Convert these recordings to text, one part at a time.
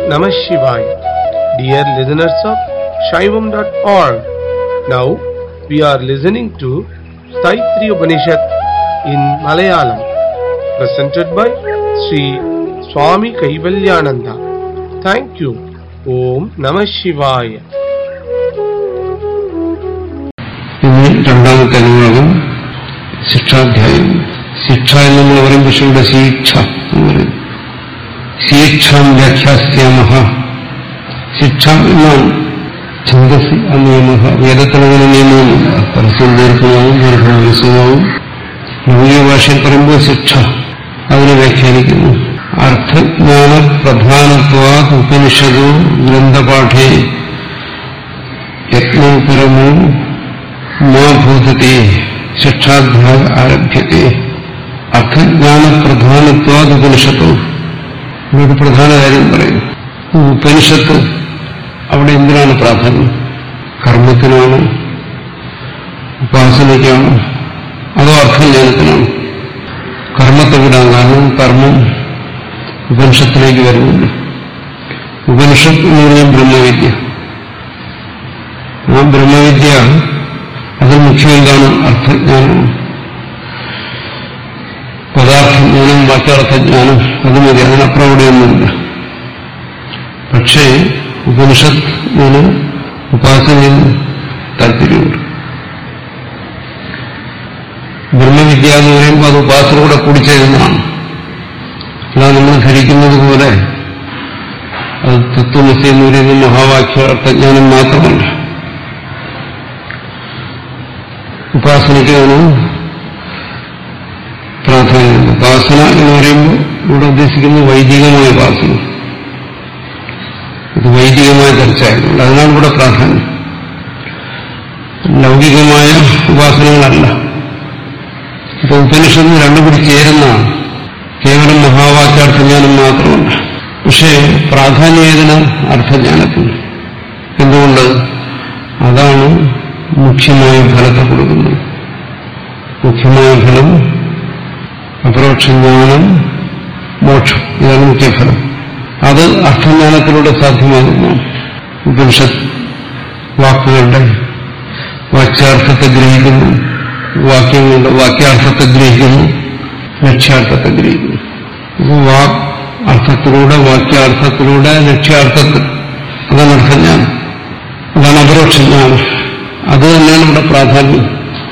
Namah Shivaya. Dear listeners of Shaivam.org, now we are listening to Saitri Upanishad in Malayalam, presented by Sri Swami Kaivalyananda. Thank you. Om Namah Shivaya. ഇനി രണ്ടാമത്തെ അനുഭാഗം ശിക്ഷാധ്യായം ശിക്ഷ എന്ന് നമ്മൾ പറയുമ്പോൾ ഇവിടെ ശിക്ഷ എന്ന് പറയും ശിക്ഷാം വ്യാഖ്യാസ്യാമഹ ശിക്ഷ എന്നാണ് ഛന്ദസി അനിയമ വേദത്തിൽ അങ്ങനെ നിയമമൊന്നുമില്ല പരസ്യം ദീർഘമാവും ദീർഘമാവും ലൗകിക ഭാഷയിൽ പറയുമ്പോൾ ശിക്ഷ അതിനെ വ്യാഖ്യാനിക്കുന്നു അർത്ഥജ്ഞാന പ്രധാനത്വാ ഉപനിഷദോ ഗ്രന്ഥപാഠേ യത്നോപരമോ മാ ഭൂതത്തെ ശിക്ഷാധ്യായ ആരഭ്യത്തെ അർത്ഥജ്ഞാന പ്രധാനത്വാത് ഉപനിഷത്തോ ഇതൊരു പ്രധാന കാര്യം പറയുന്നു ഉപനിഷത്ത് അവിടെ എന്തിനാണ് പ്രാധാന്യം കർമ്മത്തിനാണ് ഉപാസനയ്ക്കാണ് അതോ അർത്ഥജ്ഞാനത്തിനാണ് കർമ്മത്തെ വിടാൻ കാരണം കർമ്മം ഉപനിഷത്തിലേക്ക് വരുന്നില്ല ഉപനിഷത്ത് എന്ന് പറഞ്ഞാൽ ബ്രഹ്മവിദ്യ ആ ബ്രഹ്മവിദ്യ അതിൽ മുഖ്യം എന്താണ് അർത്ഥജ്ഞാനം പദാർത്ഥജ്ഞാനം വാക്യാർത്ഥജ്ഞാനം അത് മതി അതിനപ്പുറം അവിടെയൊന്നുമില്ല പക്ഷേ ഉപനിഷത്തിന് ഉപാസനയിൽ താല്പര്യമുണ്ട് ബ്രഹ്മവിദ്യ എന്ന് പറയുമ്പോൾ അത് ഉപാസനകൂടെ കൂടിച്ചേരുന്നതാണ് അല്ലാതെ നമ്മൾ ധരിക്കുന്നത് പോലെ അത് തത്വമസി എന്ന് പറയുന്ന മഹാവാക്യാർത്ഥജ്ഞാനം മാത്രമല്ല ഉപാസനയ്ക്കാണ് പ്രാധാന്യം ഉപാസന എന്ന് പറയുമ്പോൾ ഇവിടെ ഉദ്ദേശിക്കുന്നത് വൈദികമായ ഉപാസന ഇത് വൈദികമായ ചർച്ചയായിരുന്നു അതിനാണ് ഇവിടെ പ്രാധാന്യം ലൗകികമായ ഉപാസനകളല്ല ഇപ്പൊ ഉപനിഷത്ത് രണ്ടും കൂടി ചേരുന്നതാണ് കേവലം മഹാവാക്യാർത്ഥജ്ഞാനം മാത്രമല്ല പക്ഷേ പ്രാധാന്യം ഏതിന് അർത്ഥജ്ഞാനത്തിന് എന്തുകൊണ്ട് അതാണ് മുഖ്യമായ ഫലത്തെ കൊടുക്കുന്നത് മുഖ്യമായ ഫലം അപരോക്ഷജ്ഞാനം മോക്ഷം ഇതാണ് മുഖ്യഫലം അത് അർത്ഥജ്ഞാനത്തിലൂടെ സാധ്യമാകുന്നു ഉപനിഷത്ത് വാക്കുകളുടെ വാച്യാർത്ഥത്തെ ഗ്രഹിക്കുന്നു വാക്യങ്ങളുടെ വാക്യാർത്ഥത്തെ ഗ്രഹിക്കുന്നു ലക്ഷ്യാർത്ഥത്തെ ഗ്രഹിക്കുന്നു അപ്പോൾ വാക് അർത്ഥത്തിലൂടെ വാക്യാർത്ഥത്തിലൂടെ ലക്ഷ്യാർത്ഥത്തിൽ അതാണ് അർത്ഥജ്ഞാനം അതാണ് അപരോക്ഷജ്ഞാനം അത് തന്നെയാണ് ഇവിടെ പ്രാധാന്യം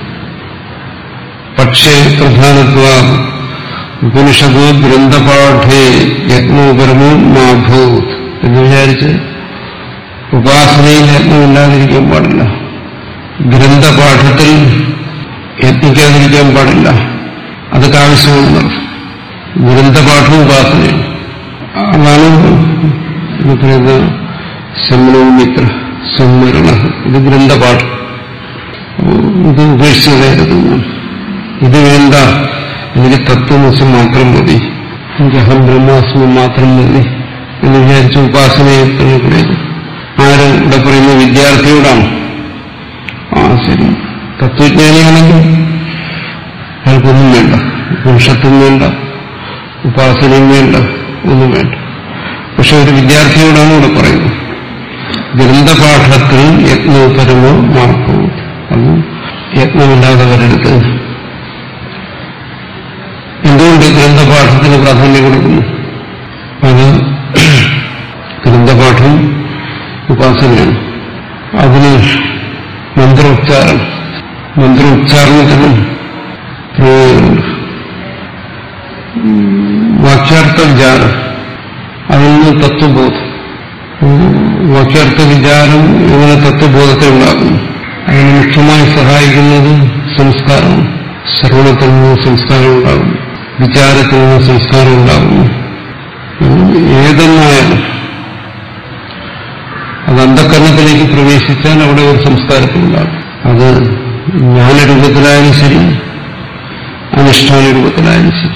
പക്ഷേ പ്രധാനത്വ ഉപനിഷതോ ഗ്രന്ഥപാഠേ യത്നോപരമോ മാഭൂത് എന്ന് വിചാരിച്ച് ഉപാസനയിൽ യത്നമില്ലാതിരിക്കാൻ പാടില്ല ഗ്രന്ഥപാഠത്തിൽ യത്നിക്കാതിരിക്കാൻ പാടില്ല അതൊക്കെ ആവശ്യമാണെന്നർത്ഥം ഗ്രന്ഥപാഠവും ഉപാസനയാണ് അതാണ് ഇത് പറയുന്ന ശമനവും മിത്ര സംവരണ ഇത് ഗ്രന്ഥപാഠം ഇത് ഉപേക്ഷിച്ചതായിരുന്നു ഇത് വേണ്ട എനിക്ക് തത്വമസി മാത്രം മതി എനിക്ക് അഹം ബ്രഹ്മാസ്മി മാത്രം മതി എന്ന് വിചാരിച്ച ഉപാസനയെ തള്ളിക്കളയത് ആര് ഇവിടെ പറയുന്ന വിദ്യാർത്ഥിയോടാണ് ആ ശരി തത്വജ്ഞാനിയാണെങ്കിൽ അയാൾക്കൊന്നും വേണ്ട പുരുഷത്വം വേണ്ട ഉപാസനയും വേണ്ട ഒന്നും വേണ്ട പക്ഷെ ഒരു വിദ്യാർത്ഥിയോടാണ് ഇവിടെ പറയുന്നത് ഗ്രന്ഥപാഠത്തിൽ യത്നോപരമോ മാർക്കോ അത് യത്നമില്ലാതെ വരരുത് എന്തുകൊണ്ട് ഗ്രന്ഥപാഠത്തിന് പ്രാധാന്യം കൊടുക്കുന്നു അത് ഗ്രന്ഥപാഠം ഉപാസനയാണ് അതിന് മന്ത്രോച്ചാരണം മന്ത്രോച്ചാരണത്തിനും പ്രയോജനമുണ്ട് വാക്യാർത്ഥ വിചാരം അതിൽ നിന്ന് തത്വബോധം വാക്യാർത്ഥ വിചാരം എങ്ങനെ തത്വബോധത്തെ ഉണ്ടാക്കുന്നു അതിന് മുഖ്യമായി സഹായിക്കുന്നത് സംസ്കാരമാണ് ശ്രവണത്തിൽ നിന്ന് സംസ്കാരം ഉണ്ടാകുന്നു വിചാരത്തിൽ നിന്ന് സംസ്കാരം ഉണ്ടാകുന്നു ഏതെന്നായാലും അത് അന്ധകരണത്തിലേക്ക് പ്രവേശിച്ചാൽ അവിടെ ഒരു സംസ്കാരത്തിലുണ്ടാകും അത് ജ്ഞാനരൂപത്തിലായാലും ശരി അനുഷ്ഠാന രൂപത്തിലായാലും ശരി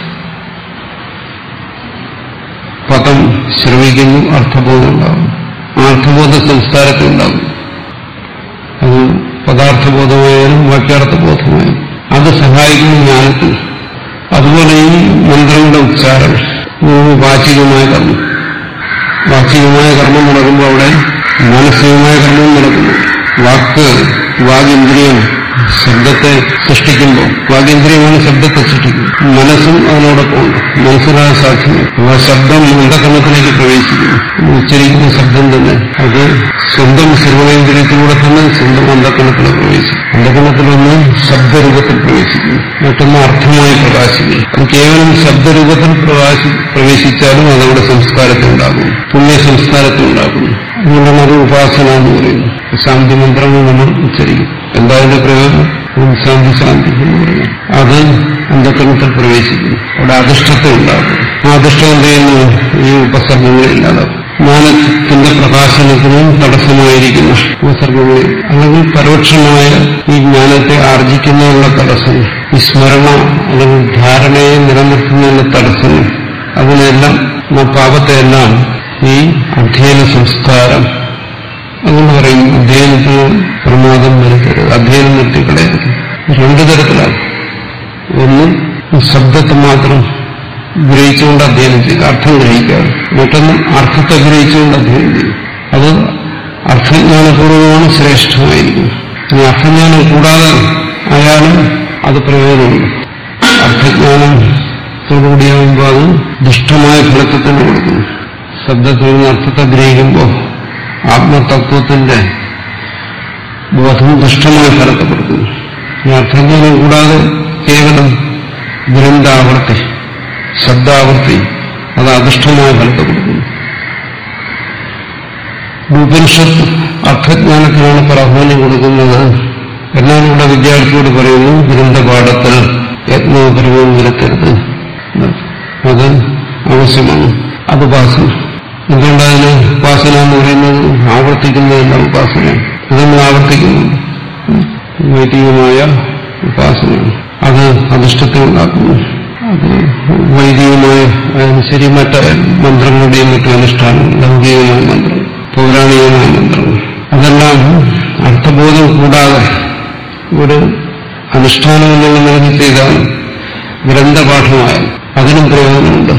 പദം ശ്രവിക്കുന്നു അർത്ഥബോധം ഉണ്ടാകും ആ അർത്ഥബോധ സംസ്കാരത്തിൽ ഉണ്ടാകും അത് പദാർത്ഥബോധമായാലും വാക്യാർത്ഥബോധമായാലും അത് സഹായിക്കുന്ന ജ്ഞാനത്തിൽ അതുപോലെ ഈ മന്ത്രങ്ങളുടെ ഉച്ചാരണം മൂന്ന് വാചികമായ കർമ്മം വാചികമായ കർമ്മം നടക്കുമ്പോൾ അവിടെ മാനസികമായ കർമ്മം നടക്കുന്നു വാക്ക് വാഗിന്ദ്രിയം ശബ്ദത്തെ സൃഷ്ടിക്കുമ്പോൾ വാഗേന്ദ്രിയമാണ് ശബ്ദത്തെ സൃഷ്ടിക്കുന്നത് മനസ്സും അതിനോടൊപ്പം ഉണ്ട് മനസ്സിലായ സാധ്യത ആ ശബ്ദം അന്ധകരണത്തിലേക്ക് പ്രവേശിക്കുന്നു ഉച്ചരിക്കുന്ന ശബ്ദം തന്നെ അത് സ്വന്തം സർവകേന്ദ്രിയത്തിലൂടെ തന്നെ സ്വന്തം അന്ധകരണത്തിൽ പ്രവേശിക്കും അന്ധകരണത്തിലൊന്ന് ശബ്ദരൂപത്തിൽ പ്രവേശിക്കുന്നു മറ്റൊന്ന് അർത്ഥമായി പ്രകാശിക്കുന്നു അത് കേവലം ശബ്ദരൂപത്തിൽ പ്രകാശി പ്രവേശിച്ചാലും അതവിടെ സംസ്കാരത്തിലുണ്ടാകും പുണ്യ സംസ്കാരത്തിലുണ്ടാകുന്നു അതുകൊണ്ടാണ് അത് ഉപാസന എന്ന് പറയുന്നത് ശാന്തി മന്ത്രങ്ങൾ നമ്മൾ ഉച്ചരിക്കും എന്താ അതിന്റെ പ്രയോജനം ഓം ശാന്തി ശാന്തി എന്ന് പറയുന്നത് അത് അന്ധകരണത്തിൽ പ്രവേശിക്കുന്നു അവിടെ അധിഷ്ഠത്തെ ഉണ്ടാകും ആ അധിഷ്ഠം എന്ത് ചെയ്യുന്നു ഈ ഉപസർഗങ്ങളില്ലാതാക്കും ജ്ഞാനത്തിന്റെ പ്രകാശനത്തിനും തടസ്സമായിരിക്കുന്ന ഉപസർഗങ്ങളിൽ അല്ലെങ്കിൽ പരോക്ഷമായ ഈ ജ്ഞാനത്തെ ആർജിക്കുന്നതിനുള്ള തടസ്സങ്ങൾ ഈ സ്മരണ അല്ലെങ്കിൽ ധാരണയെ നിലനിർത്തുന്നതിനുള്ള തടസ്സങ്ങൾ അതിനെല്ലാം ആ പാപത്തെയെല്ലാം ഈ അധ്യയന സംസ്കാരം അങ്ങനെ പറയും അധ്യയനത്തിന് പ്രമാദം വരുത്തരുത് അധ്യയനം നിർത്തിക്കളയരുത് രണ്ടു തരത്തിലാണ് ഒന്ന് ശബ്ദത്തെ മാത്രം ഗ്രഹിച്ചുകൊണ്ട് അധ്യയനം ചെയ്യുക അർത്ഥം ഗ്രഹിക്കാറ് മറ്റൊന്ന് അർത്ഥത്തെ ഗ്രഹിച്ചുകൊണ്ട് അധ്യയനം ചെയ്യും അത് അർത്ഥജ്ഞാനപൂർവ്വമാണ് ശ്രേഷ്ഠമായിരിക്കുന്നത് ഇനി അർത്ഥജ്ഞാനം കൂടാതെ ആയാലും അത് പ്രയോജനമുണ്ട് അർത്ഥജ്ഞാനത്തോടുകൂടിയാകുമ്പോൾ അത് ദുഷ്ടമായ ഫലത്തെ തന്നെ കൊടുക്കുന്നു ശബ്ദത്തിൽ നിന്ന് അർത്ഥത്തെ ഗ്രഹിക്കുമ്പോൾ ആത്മതത്വത്തിന്റെ ബോധം ദുഷ്ടമായ ഫലത്തെ കൊടുക്കുന്നു ഈ അർത്ഥജ്ഞാനം കൂടാതെ കേവലം ഗ്രന്ഥാവർത്തി ശബ്ദാവർത്തി അത് അദൃഷ്ടമായ ഫലത്തെ കൊടുക്കുന്നു ഉപനിഷത്ത് അർത്ഥജ്ഞാനത്തിനാണ് പ്രാധാന്യം കൊടുക്കുന്നത് എന്നാണ് ഇവിടെ വിദ്യാർത്ഥിയോട് പറയുന്നു ഗ്രന്ഥപാഠത്തിൽ യത്നോപരവും വിലത്തരുത് അത് ആവശ്യമാണ് അത് ഉപാസന എന്തുകൊണ്ടതിന് ഉപാസന എന്ന് പറയുന്നത് ആവർത്തിക്കുന്നതല്ല ഉപാസന അത് നമ്മൾ ആവർത്തിക്കുന്നുണ്ട് വൈദികമായ ഉപാസനയാണ് അത് അധിഷ്ഠത്തെ ഉണ്ടാക്കുന്നു അത് വൈദികമായ ആയാലും ശരി മറ്റ മന്ത്രങ്ങളുടെയും മറ്റും അനുഷ്ഠാനം ലൗകികമായ മന്ത്രങ്ങൾ പൗരാണികമായ മന്ത്രങ്ങൾ അതെല്ലാം അർത്ഥബോധം കൂടാതെ ഒരു അനുഷ്ഠാനം എന്നുള്ള നിലയിൽ ചെയ്താൽ ഗ്രന്ഥപാഠമായ അതിനും പ്രയോജനമുണ്ട്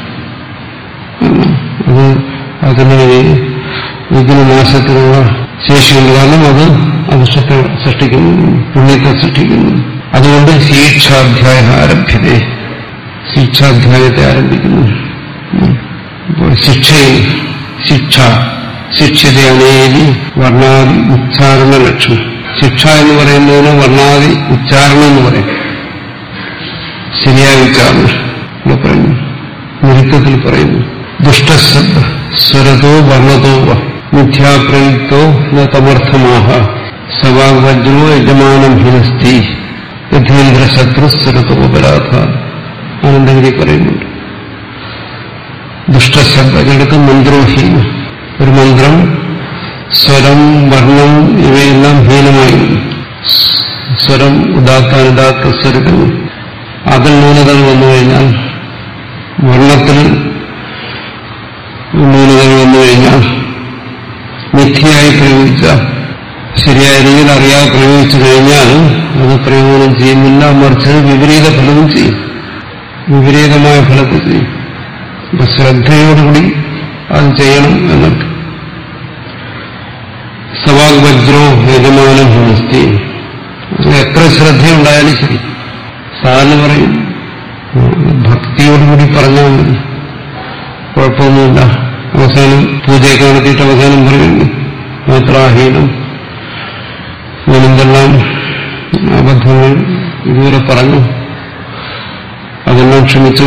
അത് അതിന് വിഘ്നനാശത്തിനുള്ള ശേഷിയുണ്ട് കാരണം അത് അധിഷ്ഠത്തെ സൃഷ്ടിക്കുന്നു പുണ്യത്തെ സൃഷ്ടിക്കുന്നു അതുകൊണ്ട് ശിക്ഷാധ്യായ ആരഭ്യത ശിക്ഷാധ്യായത്തെ ആരംഭിക്കുന്നു അപ്പോൾ ശിക്ഷയിൽ ശിക്ഷ ശിക്ഷ്യതയാണേലി വർണ്ണാദി ഉച്ചാരണ ലക്ഷ്യം ശിക്ഷ എന്ന് പറയുന്നതിന് വർണ്ണാദി ഉച്ചാരണം എന്ന് പറയും ശരിയായ ഉച്ചാരണം ഇവിടെ പറയുന്നു നിരുത്തത്തിൽ പറയുന്നു ദുഷ്ടശബ്ദ സ്വരതോ വർണ്ണതോ വ മിഥ്യാപ്രയുക്തോ ന തമർത്ഥമാഹ സവാഗ്വജ്രോ യജമാനം ഹിനസ്തി യഥേന്ദ്ര ശത്രു സ്വരതോ അപരാധ ആനന്ദഗിരി പറയുന്നുണ്ട് ദുഷ്ടശബ്ദ ഇതിനടുത്ത് മന്ത്രോഹീനം ഒരു മന്ത്രം സ്വരം വർണ്ണം ഇവയെല്ലാം ഹീനമായിരുന്നു സ്വരം ഉദാത്ത അനുദാത്ത സ്വരത്തിൽ അതിൽ ന്യൂനതകൾ വന്നു കഴിഞ്ഞാൽ വർണ്ണത്തിൽ ന്യൂനതകൾ വന്നു കഴിഞ്ഞാൽ മിഥ്യയായി പ്രയോഗിച്ച ശരിയായ രീതിയിൽ അറിയാതെ പ്രയോഗിച്ചു കഴിഞ്ഞാൽ അത് പ്രയോജനം ചെയ്യുന്നില്ല മറിച്ച് വിപരീത ഫലവും ചെയ്യും വിപരീതമായ ഫലത്തെ ചെയ്യും അപ്പൊ ശ്രദ്ധയോടുകൂടി അത് ചെയ്യണം എന്നിട്ട് സവാഗ് വജ്രോ യജമാനം ഹോസ്തി എത്ര ശ്രദ്ധയുണ്ടായാലും ശരി സാധാരണ പറയും ഭക്തിയോടുകൂടി പറഞ്ഞാൽ മതി കുഴപ്പമൊന്നുമില്ല അവസാനം പൂജയൊക്കെ നടത്തിയിട്ട് അവസാനം പറയുന്നു മാത്രാഹീനം ഞാനെന്തെല്ലാം അബദ്ധങ്ങൾ ഇതുവരെ പറഞ്ഞു അതെല്ലാം ക്ഷമിച്ചു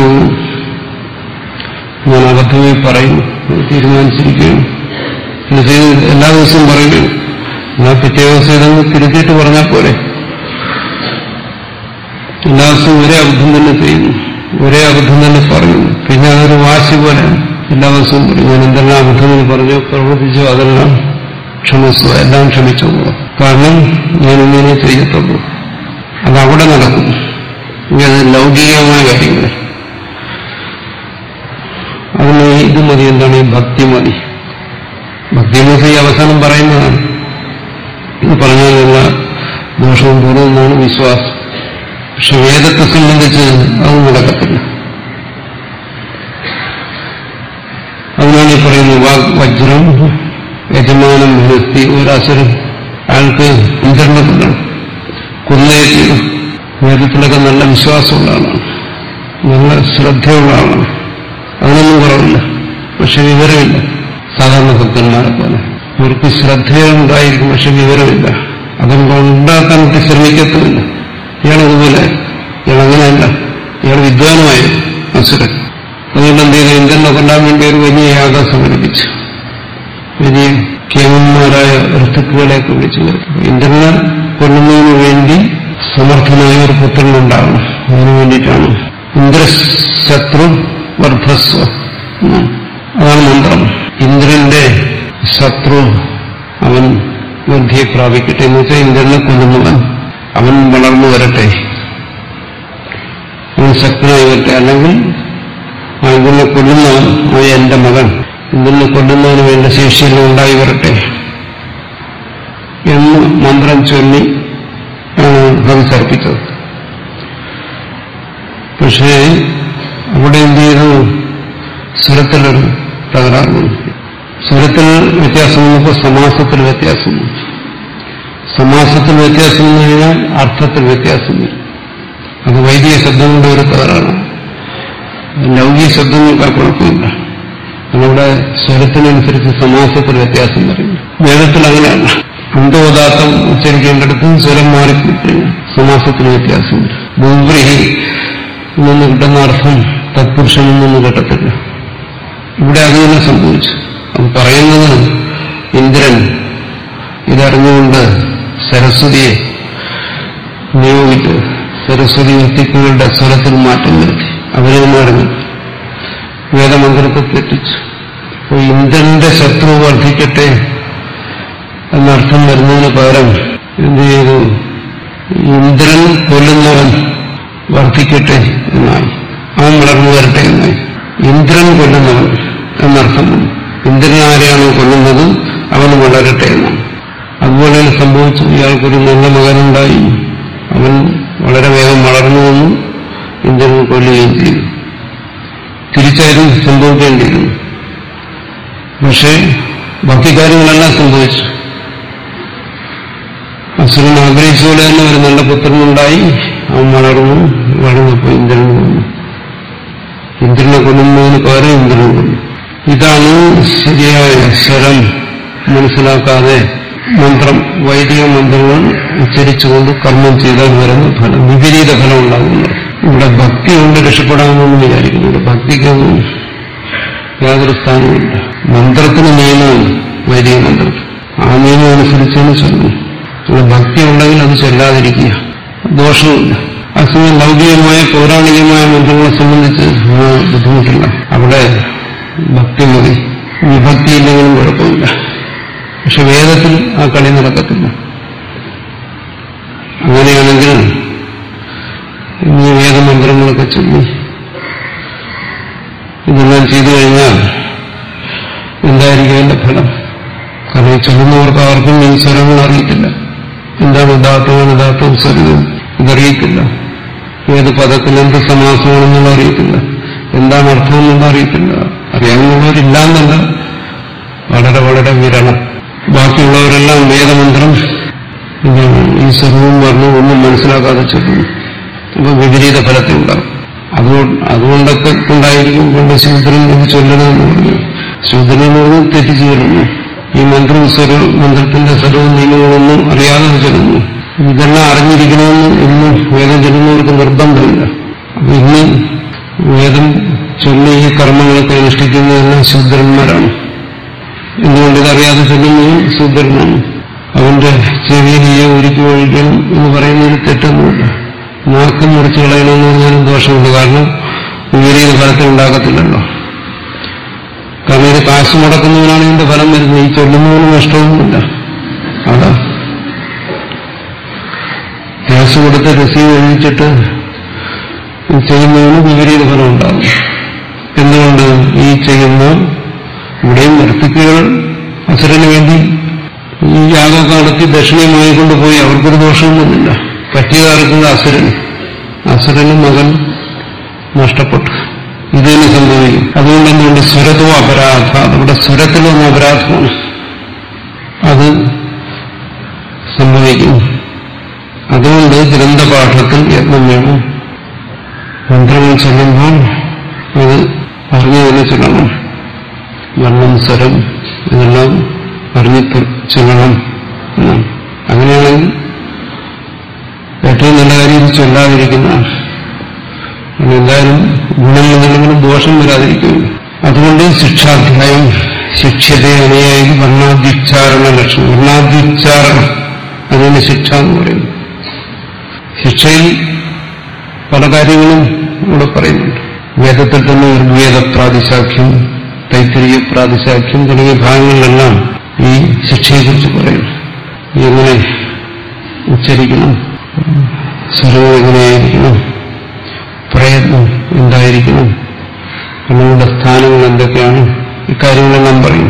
ഞാൻ അബദ്ധമായി പറയും തീരുമാനിച്ചിരിക്കുകയും ഇത് ചെയ്ത് എല്ലാ ദിവസവും പറയുകയും ഞാൻ പിറ്റേ ദിവസം ഇതങ്ങ് തിരുത്തിയിട്ട് പറഞ്ഞാൽ പോരെ എല്ലാ ദിവസവും ഒരേ അബദ്ധം തന്നെ ചെയ്യുന്നു ഒരേ അബദ്ധം തന്നെ പറയുന്നു പിന്നെ അതൊരു വാശി പോലെ എല്ലാ ദിവസവും പറയും ഞാൻ എന്തെല്ലാം അബദ്ധങ്ങൾ പറഞ്ഞു പ്രവർത്തിച്ചു അതെല്ലാം ക്ഷമിച്ചു എല്ലാം ക്ഷമിച്ചു കാരണം ഞാൻ ഇങ്ങനെ ചെയ്യത്തുള്ളൂ അതവിടെ നടക്കും ഇങ്ങനെ ലൗകികമായ കാര്യങ്ങൾ അതിന് ഇത് മതി എന്താണ് ഈ ഭക്തി മതി ഭക്തി എന്ന് ഈ അവസാനം പറയുന്നതാണ് ഇത് പറഞ്ഞാൽ എല്ലാ ദോഷവും പൂർവ്വമെന്നാണ് വിശ്വാസം പക്ഷെ വേദത്തെ സംബന്ധിച്ച് അത് നടക്കത്തില്ല അതിനാണ് പറയുന്നു വാഗ് വജ്രം യജമാനം നിർത്തി ഒരസുരൻ അയാൾക്ക് ഇന്ദ്രനെ കൊല്ലണം കൊന്നേറ്റി വേദത്തിലൊക്കെ നല്ല വിശ്വാസമുള്ള ആളാണ് നല്ല ശ്രദ്ധയുള്ള ആളാണ് അതിനൊന്നും കുറവില്ല പക്ഷെ വിവരമില്ല സാധാരണ ഭക്തന്മാരെ പോലെ അവർക്ക് ശ്രദ്ധയുണ്ടായിരിക്കും പക്ഷെ വിവരമില്ല അതുകൊണ്ട് ഉണ്ടാക്കാൻ വേണ്ടി ശ്രമിക്കത്തുമില്ല ഇയാളതുപോലെ ഇയാൾ അങ്ങനെയല്ല ഇയാൾ വിദ്വാനുമായിരുന്നു അസുരൻ അതുകൊണ്ട് എന്ത് ചെയ്തു ഇന്ദ്രനെ കൊല്ലാൻ വേണ്ടി ഒരു വലിയ യാഗം സംഘടിപ്പിച്ചു വലിയ കേമന്മാരായ ഋത്തുക്കളെയൊക്കെ വിളിച്ചു ചേർത്തു ഇന്ദ്രനെ കൊല്ലുന്നതിന് വേണ്ടി സമർത്ഥനായ ഒരു പുത്രനുണ്ടാവണം അതിനു വേണ്ടിയിട്ടാണ് ഇന്ദ്രശത്രു വർദ്ധസ്വ എന്നാണ്. അതാണ് മന്ത്രം ഇന്ദ്രന്റെ ശത്രു അവൻ വൃദ്ധിയെ പ്രാപിക്കട്ടെ എന്ന് വെച്ചാൽ ഇന്ദ്രനെ കൊല്ലുന്നവൻ അവൻ വളർന്നു വരട്ടെ അവൻ ശക്തനായി വരട്ടെ അല്ലെങ്കിൽ ആ ഇന്ദ്രനെ കൊല്ലുന്നവൻ അവൻ എന്റെ മകൻ ഇന്ദ്രനെ കൊല്ലുന്നതിന് വേണ്ട ശേഷിയെല്ലാം ഉണ്ടായി വരട്ടെ എന്ന് മന്ത്രം ചൊല്ലി ആണ് ഭവിസർപ്പിച്ചത് പക്ഷേ അവിടെ എന്ത് ചെയ്തു സ്വരത്തിലൊരു തകരാറ് വന്നു. സ്വരത്തിൽ വ്യത്യാസം വന്നപ്പോൾ സമാസത്തിൽ വ്യത്യാസം വന്നു. സമാസത്തിൽ വ്യത്യാസം വന്നു കഴിഞ്ഞാൽ അർത്ഥത്തിൽ വ്യത്യാസം വരും അത് വൈദിക ശബ്ദങ്ങളുടെ ഒരു തകരാറാണ് ലൗകിക ശബ്ദങ്ങൾക്ക് കുഴപ്പമില്ല നമ്മുടെ സ്വരത്തിനനുസരിച്ച് സമാസത്തിൽ വ്യത്യാസം വരും വേദത്തിൽ അങ്ങനെയല്ല അന്തോദാത്തം ഉച്ചരിക്കേണ്ടടുത്ത് സ്വരം മാറിക്കഴിഞ്ഞാൽ സമാസത്തിന് വ്യത്യാസം വരും ഭൂബ്രീഹി നിന്ന് കിട്ടുന്ന അർത്ഥം തത്പുരുഷനിൽ നിന്ന് കിട്ടത്തില്ല ഇവിടെ അത് തന്നെ സംഭവിച്ചു അത് പറയുന്നത് ഇന്ദ്രൻ ഇതറിഞ്ഞുകൊണ്ട് സരസ്വതിയെ നിയോഗിച്ച് സരസ്വതി വ്യക്തിത്വങ്ങളുടെ സ്വരത്തിൽ മാറ്റം വരുത്തി അവരെ തന്നെ അറിഞ്ഞു വേദമന്ത്രത്തെ തെറ്റിച്ചു അപ്പോൾ ഇന്ദ്രന്റെ ശത്രു വർദ്ധിക്കട്ടെ എന്നർത്ഥം വരുന്നതിന് പകരം എന്ത് ചെയ്തു ഇന്ദ്രൻ കൊല്ലുന്നവൻ വർദ്ധിക്കട്ടെ എന്നായി അവൻ വളർന്നു വരട്ടെ എന്നായി ഇന്ദ്രൻ കൊല്ലുന്നവൻ എന്നർത്ഥം വന്നു. ഇന്ദ്രൻ ആരെയാണോ കൊല്ലുന്നത് അവൻ വളരട്ടെ എന്നാണ് അതുപോലെ സംഭവിച്ചു ഇയാൾക്കൊരു നല്ല മകനുണ്ടായി അവൻ വളരെ വേഗം വളർന്നു വന്നു ഇന്ദ്രൻ കൊല്ലുകയും ചെയ്തു തിരിച്ചായിരുന്നു സംഭവിക്കേണ്ടിയിരുന്നു പക്ഷേ ബാക്കി കാര്യങ്ങളെല്ലാം സംഭവിച്ചു അസുരൻ ആഗ്രഹിച്ച പോലെ തന്നെ ഒരു നല്ല പുത്രനുണ്ടായി അവൻ വളർന്നു വളർന്നപ്പോൾ ഇന്ദ്രൻ കൊന്നു ഇന്ദ്രനെ കൊല്ലുന്നതിന് പകരം ഇന്ദ്രനെ കൊന്നു ഇതാണ് ശരിയായ സ്വരം മനസ്സിലാക്കാതെ മന്ത്രം വൈദിക മന്ത്രങ്ങൾ ഉച്ചരിച്ചുകൊണ്ട് കർമ്മം ചെയ്താൽ വരുന്ന ഫലം വിപരീത ഫലം ഉണ്ടാകുന്നത് ഇവിടെ ഭക്തി കൊണ്ട് രക്ഷപ്പെടാമെന്ന് വിചാരിക്കുന്നു ഇവിടെ ഭക്തിക്കൊന്നും യാതൊരു സ്ഥാനമില്ല മന്ത്രത്തിന് നിയമമാണ് വൈദിക മന്ത്രത്തിൽ ആ നിയമം അനുസരിച്ചാണ് ചൊല്ലുന്നത് ഇവിടെ ഭക്തി ഉണ്ടെങ്കിൽ അത് ചൊല്ലാതിരിക്കുക ദോഷമില്ല അസമയം ലൗകികമായ പൗരാണികമായ മന്ത്രങ്ങളെ സംബന്ധിച്ച് ആ ബുദ്ധിമുട്ടില്ല അവിടെ ഭക്തി മതി വിഭക്തി ഇല്ലെങ്കിലും കുഴപ്പമില്ല പക്ഷെ വേദത്തിൽ ആ കളി നടക്കത്തില്ല അങ്ങനെയാണെങ്കിൽ ഈ വേദമന്ത്രങ്ങളൊക്കെ ചൊല്ലി ഇതെല്ലാം ചെയ്തു കഴിഞ്ഞാൽ എന്തായിരിക്കും അതിന്റെ ഫലം കാരണം ഈ ചൊല്ലുന്നവർക്ക് ആർക്കും ഈ സ്വരങ്ങൾ അറിയത്തില്ല എന്താണ് ഉദാത്തമാണ് ഉദാത്തവും സ്വരവും ഇതറിയത്തില്ല ഏത് പദത്തിൽ എന്ത് സമാസമാണെന്നുള്ള അറിയത്തില്ല എന്താണ് അർത്ഥം എന്നുള്ള അറിയത്തില്ല അറിയാവുന്നവരില്ലാന്നല്ല വളരെ വളരെ വിരളം ബാക്കിയുള്ളവരെല്ലാം വേദമന്ത്രം എന്താണ് ഈ സ്വരവും വർണ്ണവും ഒന്നും മനസ്സിലാക്കാതെ ചൊല്ലുന്നു അപ്പൊ വിപരീത ഫലത്തെ ഉണ്ടാകും അതുകൊണ്ട് അതുകൊണ്ടൊക്കെ ഉണ്ടായിരിക്കും കൊണ്ട് ശൂദ്രൻ ഇത് ചൊല്ലണമെന്ന് പറഞ്ഞു ശൂദ്രൻ എന്ന് പറഞ്ഞാൽ തെറ്റിച്ചു ചൊല്ലുന്നു ഈ മന്ത്രവും സ്വര മന്ത്രത്തിന്റെ സ്വരവും നിയമങ്ങളൊന്നും അറിയാതെ ചൊല്ലുന്നു ഇതെല്ലാം അറിഞ്ഞിരിക്കണമെന്ന് ഇന്ന് വേദം ചൊല്ലുന്നവർക്ക് നിർബന്ധമില്ല അപ്പൊ ഇന്ന് വേദം ചൊല്ലി ഈ കർമ്മങ്ങളൊക്കെ അനുഷ്ഠിക്കുന്നതെല്ലാം ശൂദ്രന്മാരാണ് എന്തുകൊണ്ട് ഇതറിയാതെ ചൊല്ലുന്നതും ശൂദ്രനാണ് അവന്റെ ചെവിയിലെയോ ഒരുക്കി ഒഴിക്കണം എന്ന് പറയുന്നതിന് തെറ്റൊന്നുമില്ല നാക്ക് മുറിച്ച് കളയണമെന്ന് പറഞ്ഞാലും ദോഷമുണ്ട് കാരണം വിപരീത ഫലത്തിൽ ഉണ്ടാകത്തില്ലല്ലോ കാരണം ഇത് കാശ് മുടക്കുന്നതിനാണ് ഇതിന്റെ ഫലം വരുന്നത് ഈ ചൊല്ലുന്നതിന് നഷ്ടമൊന്നുമില്ല അതാ കാശ് കൊടുത്ത് രസീവ് എഴുതിച്ചിട്ട് ചെയ്യുന്നതിന് വിപരീത ഫലം ഉണ്ടാകും എന്തുകൊണ്ട് ഈ ചെയ്യുന്ന ഇവിടെയും നിർത്തിക്കുകൾ അസുരന് വേണ്ടി ഈ യാഗമൊക്കെ നടത്തി ദക്ഷിണയുമായി കൊണ്ടുപോയി അവർക്കൊരു ദോഷമൊന്നുമില്ല പറ്റിയതാർക്കുന്നത് അസുരന് അസുരന് മകൻ നഷ്ടപ്പെട്ടു ഇത് തന്നെ സംഭവിക്കും അതുകൊണ്ട് എന്തുകൊണ്ട് സ്വരത്തോ അപരാധ നമ്മുടെ സ്വരത്തിലൊന്നും അപരാധമാണ് അത് സംഭവിക്കുന്നു അതുകൊണ്ട് ഗ്രന്ഥപാഠത്തിൽ യത്നം വേണം മന്ത്രങ്ങൾ ചൊല്ലുമ്പോൾ അത് അറിഞ്ഞു തന്നെ ചൊല്ലണം വർണ്ണം സ്വരം ഇതെല്ലാം അറിഞ്ഞ് ചൊല്ലണം എന്നാണ് അങ്ങനെയാണെങ്കിൽ ഏറ്റവും നല്ല കാര്യം ഇത് ചൊല്ലാതിരിക്കുന്നതാണ് അത് എന്തായാലും ഗുണമില്ലെങ്കിലും ദോഷം വരാതിരിക്കും അതുകൊണ്ട് ശിക്ഷാധ്യായം ശിക്ഷത്തെ അനുയായി വർണ്ണാദ്യുച്ചാരണ ലക്ഷണം വർണ്ണാദ്യുച്ചാരണം അതിന് ശിക്ഷ എന്ന് പറയുന്നു ശിക്ഷയിൽ പല കാര്യങ്ങളും ഇവിടെ പറയുന്നുണ്ട് വേദത്തിൽ തന്നെ ഋഗ്വേദ പ്രാതിശാഖ്യം തൈത്തിരിയ പ്രാതിശാഖ്യം തുടങ്ങിയ ഭാഗങ്ങളിലെല്ലാം ഈ ശിക്ഷയെക്കുറിച്ച് പറയുന്നു എങ്ങനെ ഉച്ചരിക്കണം സ്വരവും എങ്ങനെയായിരിക്കണം പ്രയത്നം എന്തായിരിക്കണം നമ്മളുടെ സ്ഥാനങ്ങൾ എന്തൊക്കെയാണ് ഇക്കാര്യങ്ങളെല്ലാം പറയും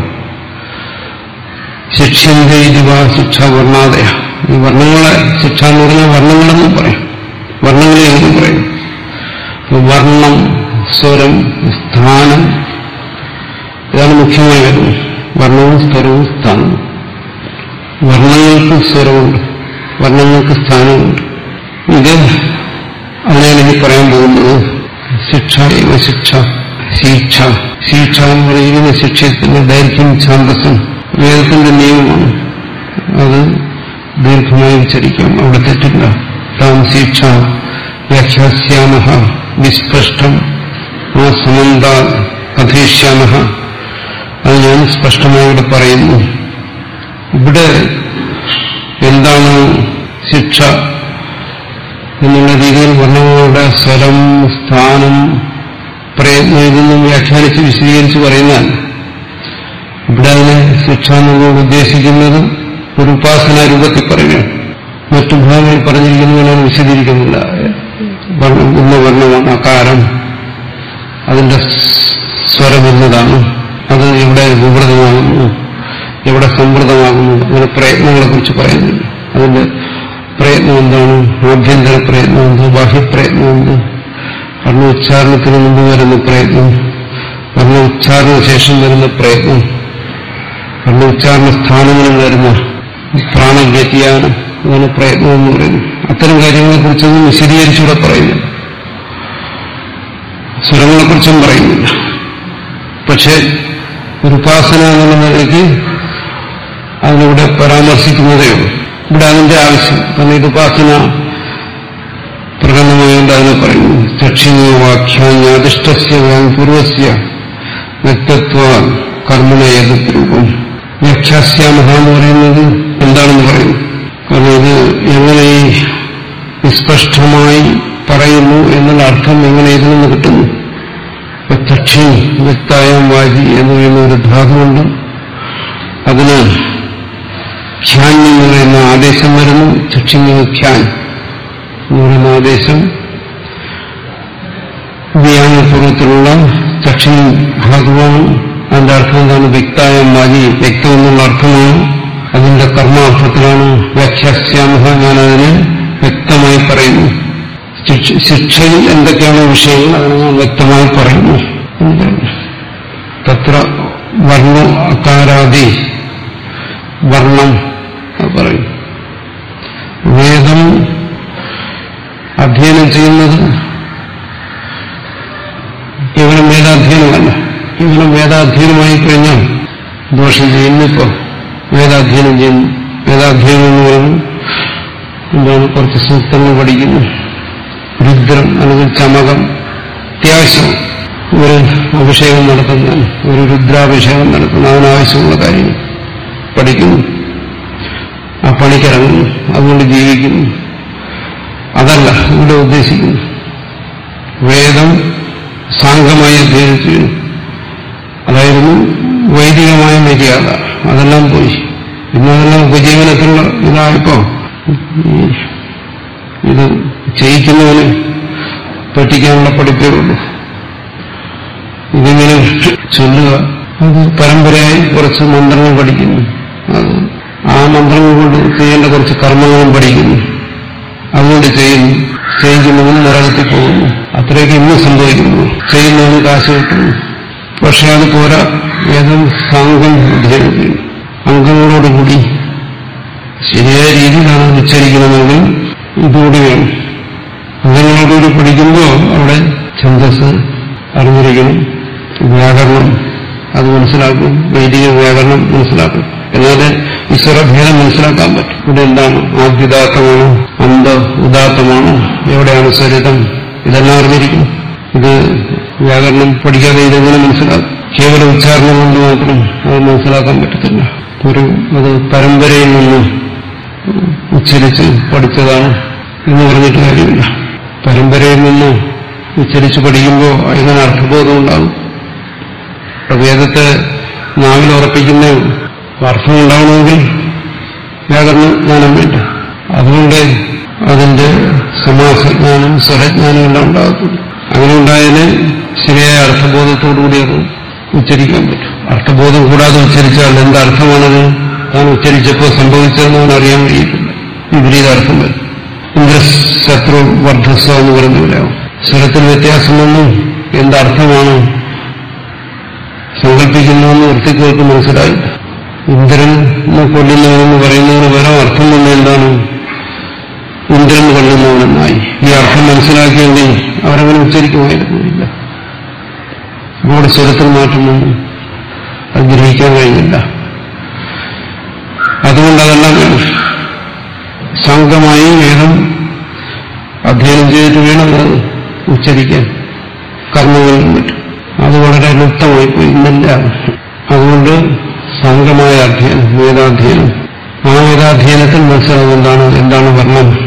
ശിക്ഷന്തൈതിവ ശിക്ഷ വർണ്ണാദയ ഈ വർണ്ണങ്ങളെ ശിക്ഷ എന്ന് പറഞ്ഞാൽ വർണ്ണങ്ങളെന്നും പറയും വർണ്ണങ്ങളെ എന്നും പറയും വർണ്ണം സ്വരം സ്ഥാനം ഇതാണ് മുഖ്യമായി വരുന്നത് വർണ്ണവും സ്വരവും സ്ഥാനവും വർണ്ണങ്ങൾക്ക് സ്വരമുണ്ട് വർണ്ണങ്ങൾക്ക് സ്ഥാനമുണ്ട് ഇത് അങ്ങനെയാണ് ഇനി പറയാൻ പോകുന്നത് ശിക്ഷ ഇവ ശിക്ഷ ശിക്ഷ ശിക്ഷ എന്ന് പറയുന്ന ശിക്ഷത്തിന്റെ ദൈർഘ്യം ഛാന്തസം വേദത്തിന്റെ നിയമമാണ് അത് ദീർഘമായി ഉച്ചരിക്കാം അവിടെ തെറ്റില്ല താം ശിക്ഷ വ്യാഖ്യാസ്യാമ വിസ്പഷ്ടം ആ സമന്ത അധീഷ്യാമ അത് ഞാൻ സ്പഷ്ടമായി ഇവിടെ പറയുന്നു ഇവിടെ എന്താണ് ശിക്ഷ എന്നുള്ള രീതിയിൽ വർണ്ണങ്ങളുടെ സ്വരം സ്ഥാനം പ്രയത്നം ഇതൊന്നും വ്യാഖ്യാനിച്ച് വിശദീകരിച്ച് പറയുന്നാൽ ഇവിടെ അതിനെ ശിക്ഷ എന്നുള്ളത് ഉദ്ദേശിക്കുന്നത് ഒരു ഉപാസന രൂപത്തിൽ പറയുക മറ്റു ഭാഗങ്ങളിൽ പറഞ്ഞിരിക്കുന്നതിനാണ് വിശദീകരിക്കുന്നില്ല വർണ്ണം ഇന്ന വർണ്ണമാണ് അകാരം അതിന്റെ സ്വരം എന്നതാണ് അത് എവിടെ വിവൃതമാകുന്നു എവിടെ സംവൃതമാകുന്നു അങ്ങനെ പ്രയത്നങ്ങളെ കുറിച്ച് പറയുന്നില്ല അതിന്റെ പ്രയത്നം എന്താണ് ആഭ്യന്തര പ്രയത്നം എന്ത് ബാഹ്യപ്രയത്നം എന്ത് വർണ്ണ ഉച്ചാരണത്തിന് മുമ്പ് വരുന്ന പ്രയത്നം വർണ്ണ ഉച്ചാരണ ശേഷം വരുന്ന പ്രയത്നം വർണ്ണ ഉച്ചാരണ സ്ഥാനങ്ങളിൽ വരുന്ന പ്രാണവ്യതിയാനം അങ്ങനെ പ്രയത്നം എന്ന് പറയുന്നു അത്തരം കാര്യങ്ങളെ കുറിച്ചൊന്നും വിശദീകരിച്ചുകൂടെ പറയുന്നില്ല സ്വരങ്ങളെക്കുറിച്ചും പറയുന്നില്ല പക്ഷേ ഒരു ഉപാസന എന്നുള്ള നിലയ്ക്ക് അതിനിവിടെ പരാമർശിക്കുന്നതേ ഉള്ളൂ ഇവിടെ അതിന്റെ ആവശ്യം കാരണം ഇത് ഉപാസന പ്രകടനമായുകൊണ്ട് അതിനെ പറയുന്നു ചക്ഷിണോ വാക്യാന്യാദിഷ്ടസ്യ പൂർവസ്യ വ്യക്തത്വ കർമ്മണ ഏത് രൂപം വ്യാഖ്യാസ്യാമഹ എന്ന് പറയുന്നത് എന്താണെന്ന് പറയുന്നു കാരണം ഇത് എങ്ങനെ ഈ നിസ്പഷ്ടമായി പറയുന്നു എന്നുള്ള അർത്ഥം എങ്ങനെ ഇതിൽ നിന്ന് കിട്ടുന്നു ചക്ഷി വ്യക്തായം വാജി എന്ന് പറയുന്ന ഒരു ധാതുണ്ട് അതിന് ഖ്യാൻ എന്ന് പറയുന്ന ആദേശം വരുന്നു ചക്ഷിന് ഖ്യാൻ എന്ന് പറയുന്ന ആദേശം വ്യാമപൂർവത്തിലുള്ള ചക്ഷി ധാതുവാണ് അതിന്റെ അർത്ഥം എന്താണ് വ്യക്തായം വാജി വ്യക്തം എന്നുള്ള അർത്ഥമാണ് അതിന്റെ കർമാർത്ഥത്തിലാണ് വ്യാഖ്യാസ്യാമഹ ഞാനതിനെ വ്യക്തമായി പറയുന്നു ശിക്ഷയിൽ എന്തൊക്കെയാണ് വിഷയങ്ങൾ അതിനെ ഞാൻ വ്യക്തമായി പറയുന്നു തത്ര വർണ്ണ അകാരാദി വർണ്ണം പറയും വേദം അധ്യയനം ചെയ്യുന്നത് കേവലം വേദാധ്യയനമല്ല കേവലം വേദാധ്യയനമായി കഴിഞ്ഞാൽ ദോഷം ചെയ്യുന്നു ഇപ്പോ വേദാധ്യയനം ചെയ്യുന്നു വേദാധ്യയനം എന്ന് പറയുന്നു എന്താണ് കുറച്ച് സൂക്തങ്ങൾ പഠിക്കുന്നു രുദ്രം അല്ലെങ്കിൽ ചമകം അത്യാവശ്യം ഒരു അഭിഷേകം നടത്തുന്നതിന് ഒരു രുദ്രാഭിഷേകം നടത്തുന്ന അതിനാവശ്യമുള്ള കാര്യങ്ങൾ പഠിക്കുന്നു ആ പണിക്കിറങ്ങുന്നു അതുകൊണ്ട് ജീവിക്കുന്നു അതല്ല ഇവിടെ ഉദ്ദേശിക്കുന്നു വേദം സാംഗമായി അധ്യയനം ചെയ്യുന്നു അതായിരുന്നു വൈദികമായ മര്യാദ അതെല്ലാം പോയി ഇന്നതെല്ലാം ഉപജീവനത്തിനുള്ള ഇതായിപ്പോ ഇത് ചെയ്യിക്കുന്നവന് പഠിക്കാനുള്ള പഠിപ്പേ ഉള്ളൂ ഇതിങ്ങനെ ചൊല്ലുക അത് പരമ്പരയായി കുറച്ച് മന്ത്രങ്ങൾ പഠിക്കുന്നു അത് ആ മന്ത്രങ്ങൾ കൊണ്ട് ചെയ്യേണ്ട കുറച്ച് കർമ്മങ്ങളും പഠിക്കുന്നു അതുകൊണ്ട് ചെയ്യുന്നു ചെയ്യിക്കുന്നവൻ നരകത്തിൽ പോകുന്നു അത്രയൊക്കെ ഇന്ന് സംഭവിക്കുന്നു ചെയ്യുന്നവന് കാശ് കിട്ടുന്നു പക്ഷെ അത് പോരാ വേദം സാങ്കം അധ്യയനം ചെയ്യുന്നു അംഗങ്ങളോടുകൂടി ശരിയായ രീതിയിലാണ് അത് ഉച്ചരിക്കണമെങ്കിൽ ഇതുകൂടി വേണം അംഗങ്ങളോടുകൂടി പഠിക്കുമ്പോൾ അവിടെ ഛന്ദസ് അറിഞ്ഞിരിക്കണം വ്യാകരണം അത് മനസ്സിലാക്കും വൈദിക വ്യാകരണം മനസ്സിലാക്കും എന്നാലേ ഈശ്വരഭേദം മനസ്സിലാക്കാൻ പറ്റും ഇവിടെ എന്താണ് ആദ്യുദാത്തമാണോ അന്ത ഉദാത്തമാണോ എവിടെയാണ് സ്വരിതം ഇതെല്ലാം അറിഞ്ഞിരിക്കും ഇത് വ്യാകരണം പഠിക്കാതെ ഇതെങ്ങനെ മനസ്സിലാക്കും കേവല ഉച്ചാരണം കൊണ്ട് മാത്രം അത് മനസ്സിലാക്കാൻ പറ്റത്തില്ല ഒരു അത് പരമ്പരയിൽ നിന്ന് ഉച്ചരിച്ച് പഠിച്ചതാണ് എന്ന് പറഞ്ഞിട്ട് കാര്യമില്ല പരമ്പരയിൽ നിന്ന് ഉച്ചരിച്ച് പഠിക്കുമ്പോൾ അതിന് അർത്ഥബോധം ഉണ്ടാകും അപ്പൊ വേദത്തെ നാവിൽ ഉറപ്പിക്കുന്ന അർത്ഥം ഉണ്ടാവണമെങ്കിൽ വ്യാകരണ ജ്ഞാനം വേണ്ട അതുകൊണ്ട് അതിന്റെ സമാസജ്ഞാനം സ്വരജ്ഞാനം എല്ലാം ഉണ്ടാകത്തുള്ളൂ അങ്ങനെ ഉണ്ടായതിന് ശരിയായ അർത്ഥബോധത്തോടുകൂടി അത് ഉച്ചരിക്കാൻ പറ്റും അർത്ഥബോധം കൂടാതെ ഉച്ചരിച്ചാൽ എന്തർത്ഥമാണത് താൻ ഉച്ചരിച്ചപ്പോൾ സംഭവിച്ചതെന്ന് അവൻ അറിയാൻ കഴിയത്തില്ല വിപരീത അർത്ഥം വരും ഇന്ദ്രശത്രു വർദ്ധസ്വ എന്ന് പറഞ്ഞു പറയാം സ്വരത്തിൽ വ്യത്യാസം വന്നു എന്തർത്ഥമാണ് സങ്കല്പിക്കുന്നുവെന്ന് വൃത്തികൾക്ക് മനസ്സിലായില്ല ഇന്ദ്രനെ കൊല്ലുന്നവനെന്ന് പറയുന്നതിന് പകരം അർത്ഥം വന്ന എന്താണ് ഇന്ദ്രൻ കൊല്ലുന്നവനെന്നായി ഈ അർത്ഥം മനസ്സിലാക്കിയെങ്കിൽ അവരങ്ങനെ ഉച്ചരിക്കുമായിരുന്നില്ല അപ്പോൾ അവിടെ സ്വരത്തിൽ മാറ്റം വന്നു അത് ഗ്രഹിക്കാൻ കഴിയില്ല അതുകൊണ്ട് അതെല്ലാം വേണം സംഘമായി വേണം അധ്യയനം ചെയ്തിട്ട് വേണം അത് ഉച്ചരിക്കാൻ കർമ്മങ്ങളിലും പറ്റും അത് വളരെ ലുപ്തമായി പോയി ഇന്നില്ല അതുകൊണ്ട് സംഘമായ അധ്യയനം വേദാധ്യയനം ആ വേദാധ്യയനത്തിൽ മനസ്സിലാവും എന്താണ് എന്താണ് വർണ്ണം